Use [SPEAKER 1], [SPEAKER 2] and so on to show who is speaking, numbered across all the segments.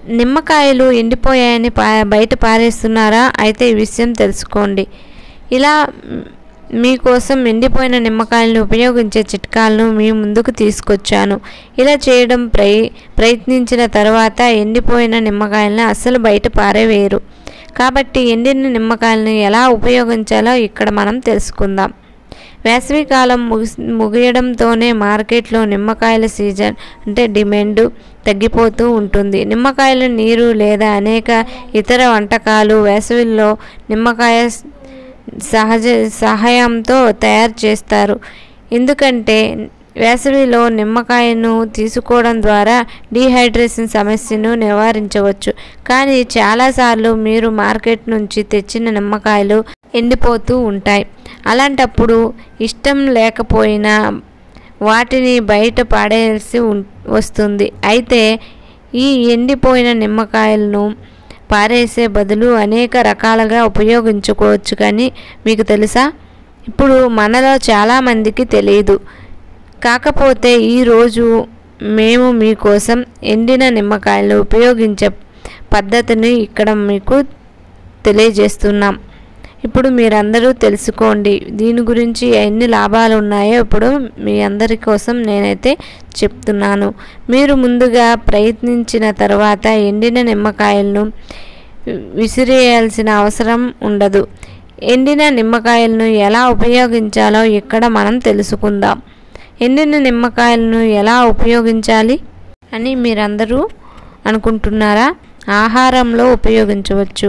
[SPEAKER 1] నిమ్మకాయలు ఎండిపోయాయని పా బయట పారేస్తున్నారా అయితే ఈ విషయం తెలుసుకోండి ఇలా మ్, మీకోసం ఎండిపోయిన నిమ్మకాయలను ఉపయోగించే చిట్కాలను మీ ముందుకు తీసుకొచ్చాను ఇలా చేయడం ప్రయ ప్రయత్నించిన తర్వాత ఎండిపోయిన నిమ్మకాయలను అస్సలు బయట పారేవేయరు కాబట్టి ఎండిన నిమ్మకాయలను ఎలా ఉపయోగించాలో ఇక్కడ మనం తెలుసుకుందాం వేసవికాలం ముగిసి ముగియడంతోనే మార్కెట్లో నిమ్మకాయల సీజన్ అంటే డిమాండ్ తగ్గిపోతూ ఉంటుంది నిమ్మకాయల నీరు లేదా అనేక ఇతర వంటకాలు వేసవిలో నిమ్మకాయ స- సహజ సహాయంతో తయారు చేస్తారు ఎందుకంటే వేసవిలో నిమ్మకాయను తీసుకోవడం ద్వారా డీహైడ్రేషన్ సమస్యను నివారించవచ్చు కానీ చాలాసార్లు మీరు మార్కెట్ నుంచి తెచ్చిన నిమ్మకాయలు ఎండిపోతూ ఉంటాయి అలాంటప్పుడు ఇష్టం లేకపోయినా వాటిని బయట పడేయాల్సి ఉం- వస్తుంది అయితే ఈ ఎండిపోయిన నిమ్మకాయలను పారేసే బదులు అనేక రకాలుగా ఉపయోగించుకోవచ్చు కానీ మీకు తెలుసా ఇప్పుడు మనలో చాలామందికి తెలియదు కాకపోతే ఈరోజు మేము మీకోసం ఎండిన నిమ్మకాయలు ఉపయోగించే పద్ధతిని ఇక్కడ మీకు తెలియజేస్తున్నాం ఇప్పుడు మీరందరూ తెలుసుకోండి దీని గురించి ఎన్ని లాభాలు ఉన్నాయో ఇప్పుడు మీ అందరి కోసం నేనైతే చెప్తున్నాను మీరు ముందుగా ప్రయత్నించిన తర్వాత ఎండిన నిమ్మకాయలను విసిరేయాల్సిన అవసరం ఉండదు ఎండిన నిమ్మకాయలను ఎలా ఉపయోగించాలో ఇక్కడ మనం తెలుసుకుందాం ఎండిన నిమ్మకాయలను ఎలా ఉపయోగించాలి అని మీరందరూ అనుకుంటున్నారా ఆహారంలో ఉపయోగించవచ్చు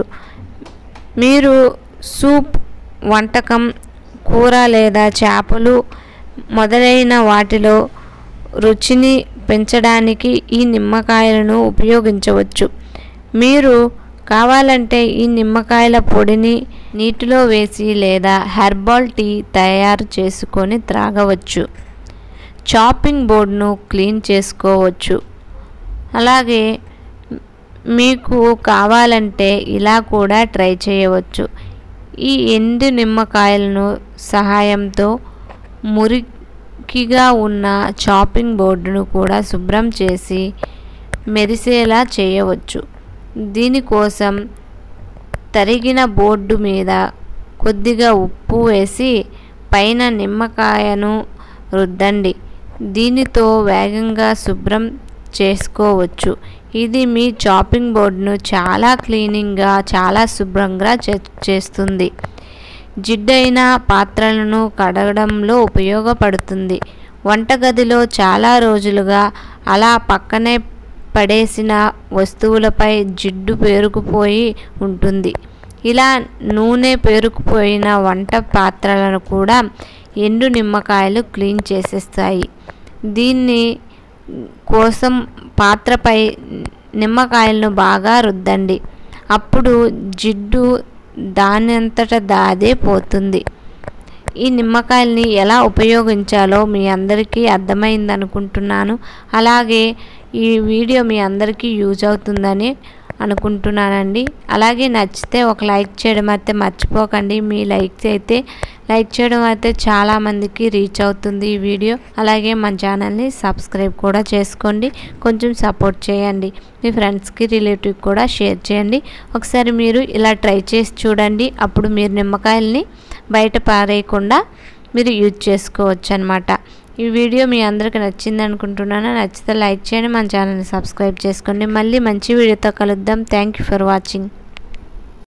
[SPEAKER 1] మీరు సూప్ వంటకం కూర లేదా చేపలు మొదలైన వాటిలో రుచిని పెంచడానికి ఈ నిమ్మకాయలను ఉపయోగించవచ్చు మీరు కావాలంటే ఈ నిమ్మకాయల పొడిని నీటిలో వేసి లేదా హెర్బల్ టీ తయారు చేసుకొని త్రాగవచ్చు చాపింగ్ బోర్డును క్లీన్ చేసుకోవచ్చు అలాగే మీకు కావాలంటే ఇలా కూడా ట్రై చేయవచ్చు ఈ ఎండు నిమ్మకాయలను సహాయంతో మురికిగా ఉన్న చాపింగ్ బోర్డును కూడా శుభ్రం చేసి మెరిసేలా చేయవచ్చు దీనికోసం తరిగిన బోర్డు మీద కొద్దిగా ఉప్పు వేసి పైన నిమ్మకాయను రుద్దండి దీనితో వేగంగా శుభ్రం చేసుకోవచ్చు ఇది మీ చాపింగ్ బోర్డును చాలా క్లీనింగ్గా చాలా శుభ్రంగా చే- చేస్తుంది జిడ్డైన పాత్రలను కడగడంలో ఉపయోగపడుతుంది వంటగదిలో చాలా రోజులుగా అలా పక్కనే పడేసిన వస్తువులపై జిడ్డు పేరుకుపోయి ఉంటుంది ఇలా నూనె పేరుకుపోయిన వంట పాత్రలను కూడా ఎండు నిమ్మకాయలు క్లీన్ చేసేస్తాయి దీన్ని కోసం పాత్రపై నిమ్మకాయలను బాగా రుద్దండి అప్పుడు జిడ్డు దానంతట దాదే పోతుంది ఈ నిమ్మకాయల్ని ఎలా ఉపయోగించాలో మీ అందరికీ అర్థమైంది అనుకుంటున్నాను అలాగే ఈ వీడియో మీ అందరికీ యూజ్ అవుతుందని అనుకుంటున్నానండి అలాగే నచ్చితే ఒక లైక్ చేయడం అయితే మర్చిపోకండి మీ లైక్స్ అయితే లైక్ చేయడం అయితే చాలామందికి రీచ్ అవుతుంది ఈ వీడియో అలాగే మన ఛానల్ని సబ్స్క్రైబ్ కూడా చేసుకోండి కొంచెం సపోర్ట్ చేయండి మీ ఫ్రెండ్స్కి రిలేటివ్ కూడా షేర్ చేయండి ఒకసారి మీరు ఇలా ట్రై చేసి చూడండి అప్పుడు మీరు నిమ్మకాయల్ని బయట పారేయకుండా మీరు యూజ్ చేసుకోవచ్చు అనమాట ఈ వీడియో మీ అందరికి నచ్చింది అనుకుంటున్నాను నచ్చితే లైక్ చేయండి మన ఛానల్ని సబ్స్క్రైబ్ చేసుకోండి మళ్ళీ మంచి వీడియోతో కలుద్దాం థ్యాంక్ యూ ఫర్ వాచింగ్